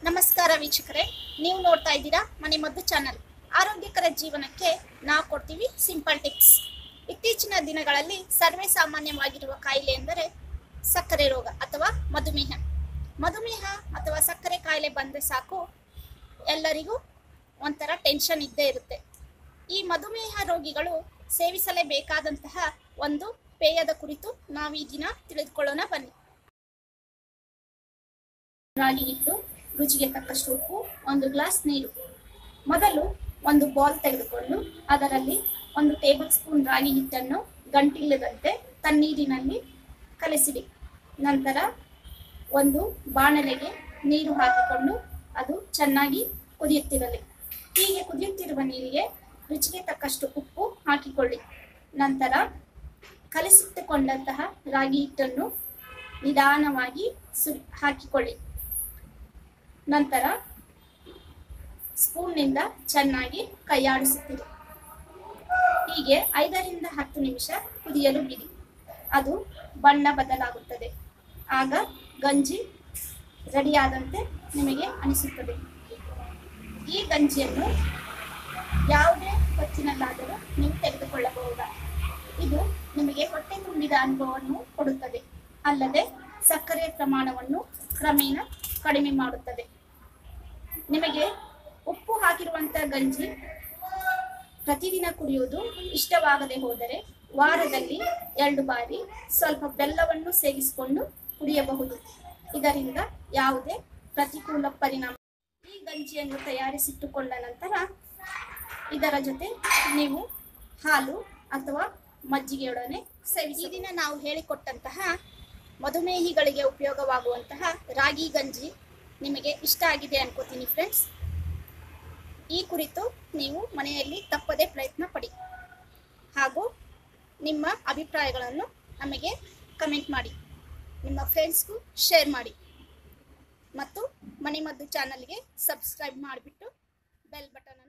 ನಮಸ್ಕಾರ ವೀಕ್ಷಕರೇ ನೀವು ನೋಡ್ತಾ ಇದ್ದೀರಾ ಮನೆ ಮದ್ದು ಚಾನಲ್ ಆರೋಗ್ಯಕರ ಜೀವನಕ್ಕೆ ನಾವು ಕೊಡ್ತೀವಿ ಸಿಂಪಲ್ ಟಿಪ್ಸ್ ಇತ್ತೀಚಿನ ದಿನಗಳಲ್ಲಿ ಸರ್ವೇ ಸಾಮಾನ್ಯವಾಗಿರುವ ಕಾಯಿಲೆ ಎಂದರೆ ಸಕ್ಕರೆ ರೋಗ ಅಥವಾ ಮಧುಮೇಹ ಮಧುಮೇಹ ಅಥವಾ ಸಕ್ಕರೆ ಕಾಯಿಲೆ ಬಂದರೆ ಸಾಕು ಎಲ್ಲರಿಗೂ ಒಂಥರ ಟೆನ್ಷನ್ ಇದ್ದೇ ಇರುತ್ತೆ ಈ ಮಧುಮೇಹ ರೋಗಿಗಳು ಸೇವಿಸಲೇಬೇಕಾದಂತಹ ಒಂದು ಪೇಯದ ಕುರಿತು ನಾವು ಈ ದಿನ ತಿಳಿದುಕೊಳ್ಳೋಣ ಬನ್ನಿ ರಾಗಿ ಹಿಟ್ಟು ರುಚಿಗೆ ತಕ್ಕಷ್ಟು ಉಪ್ಪು ಒಂದು ಗ್ಲಾಸ್ ನೀರು ಮೊದಲು ಒಂದು ಬಾಲ್ ತೆಗೆದುಕೊಂಡು ಅದರಲ್ಲಿ ಒಂದು ಟೇಬಲ್ ಸ್ಪೂನ್ ರಾಗಿ ಹಿಟ್ಟನ್ನು ಗಂಟಿಲ್ಲದಂತೆ ತಣ್ಣೀರಿನಲ್ಲಿ ಕಲಸಿಡಿ ನಂತರ ಒಂದು ಬಾಣಲೆಗೆ ನೀರು ಹಾಕಿಕೊಂಡು ಅದು ಚೆನ್ನಾಗಿ ಕುದಿಯುತ್ತಿರಲಿ ಹೀಗೆ ಕುದಿಯುತ್ತಿರುವ ನೀರಿಗೆ ರುಚಿಗೆ ತಕ್ಕಷ್ಟು ಉಪ್ಪು ಹಾಕಿಕೊಳ್ಳಿ ನಂತರ ಕಲಸಿಟ್ಟುಕೊಂಡಂತಹ ರಾಗಿ ಹಿಟ್ಟನ್ನು ನಿಧಾನವಾಗಿ ಸು ಹಾಕಿಕೊಳ್ಳಿ ನಂತರ ಸ್ಪೂನ್ನಿಂದ ಚೆನ್ನಾಗಿ ಕೈಯಾಡಿಸುತ್ತೀರಿ ಹೀಗೆ ಐದರಿಂದ ಹತ್ತು ನಿಮಿಷ ಕುದಿಯಲು ಬಿಡಿ ಅದು ಬಣ್ಣ ಬದಲಾಗುತ್ತದೆ ಆಗ ಗಂಜಿ ರೆಡಿಯಾದಂತೆ ನಿಮಗೆ ಅನಿಸುತ್ತದೆ ಈ ಗಂಜಿಯನ್ನು ಯಾವುದೇ ಹೊತ್ತಿನಲ್ಲಾದರೂ ನೀವು ತೆಗೆದುಕೊಳ್ಳಬಹುದು ಇದು ನಿಮಗೆ ಹೊಟ್ಟೆ ತುಂಬಿದ ಅನುಭವವನ್ನು ಕೊಡುತ್ತದೆ ಅಲ್ಲದೆ ಸಕ್ಕರೆಯ ಪ್ರಮಾಣವನ್ನು ಕ್ರಮೇಣ ಕಡಿಮೆ ಮಾಡುತ್ತದೆ ನಿಮಗೆ ಉಪ್ಪು ಹಾಕಿರುವಂತಹ ಗಂಜಿ ಪ್ರತಿದಿನ ಕುಡಿಯುವುದು ಇಷ್ಟವಾಗದೆ ಹೋದರೆ ವಾರದಲ್ಲಿ ಎರಡು ಬಾರಿ ಸ್ವಲ್ಪ ಬೆಲ್ಲವನ್ನು ಸೇರಿಸಿಕೊಂಡು ಕುಡಿಯಬಹುದು ಇದರಿಂದ ಯಾವುದೇ ಪ್ರತಿಕೂಲ ಪರಿಣಾಮ ಈ ಗಂಜಿಯನ್ನು ತಯಾರಿಸಿಟ್ಟುಕೊಂಡ ನಂತರ ಇದರ ಜೊತೆ ನೀವು ಹಾಲು ಅಥವಾ ಮಜ್ಜಿಗೆಯೊಡನೆ ಸೇವಿಸಿ ಈ ದಿನ ನಾವು ಹೇಳಿಕೊಟ್ಟಂತಹ ಮಧುಮೇಹಿಗಳಿಗೆ ಉಪಯೋಗವಾಗುವಂತಹ ರಾಗಿ ಗಂಜಿ ನಿಮಗೆ ಇಷ್ಟ ಆಗಿದೆ ಅನ್ಕೋತೀನಿ ಫ್ರೆಂಡ್ಸ್ ಈ ಕುರಿತು ನೀವು ಮನೆಯಲ್ಲಿ ತಪ್ಪದೇ ಪ್ರಯತ್ನ ಪಡಿ ಹಾಗೂ ನಿಮ್ಮ ಅಭಿಪ್ರಾಯಗಳನ್ನು ನಮಗೆ ಕಮೆಂಟ್ ಮಾಡಿ ನಿಮ್ಮ ಫ್ರೆಂಡ್ಸ್ಗೂ ಶೇರ್ ಮಾಡಿ ಮತ್ತು ಮನೆ ಮದ್ದು ಚಾನಲ್ಗೆ ಸಬ್ಸ್ಕ್ರೈಬ್ ಮಾಡಿಬಿಟ್ಟು ಬೆಲ್ ಬಟನ್